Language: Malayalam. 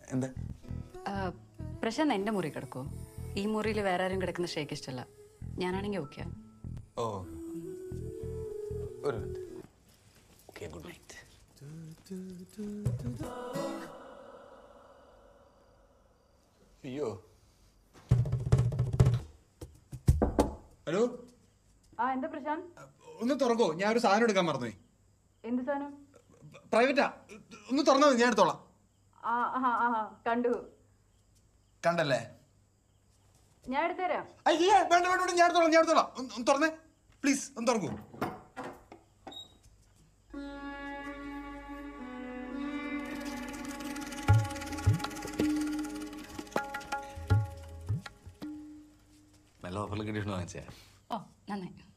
എന്താ ആ, പ്രശാന്ത് എൻ്റെ മുറി കിടക്കുമോ ഈ മുറിയിൽ വേറെ ആരും കിടക്കുന്ന ഷേക്ക് ഇഷ്ടമല്ല ഞാനാണെങ്കിൽ ഓക്കെ ഓ ഒരു മിനിറ്റ് ഓക്കെ ഗുഡ് നൈറ്റ് അയ്യോ ഹലോ ആ എന്താ പ്രശാന്ത് ഒന്ന് തുറക്കോ ഞാൻ ഒരു സാധനം എടുക്കാൻ മറന്നുപോയി എന്ത് സാധനം പ്രൈവറ്റാ ഒന്ന് തുറന്നാൽ മതി ഞാൻ എടുത്തോളാം ആ ആ ആ കണ്ടു കണ്ടല്ലേ ഞാൻ എടുത്തുതരാം അയ്യേ വേണ്ട വേണ്ട വേണ്ട, ഞാൻ എടുത്തോളാം ഞാൻ എടുത്തോളാം ഒന്ന് ഒന്ന് തുറന്നേ പ്ലീസ് ഒന്ന് തുറക്കൂ നല്ല ഓഫറിൽ കിട്ടിയിട്ട് വാങ്ങിച്ചേ ഓ നന്നായി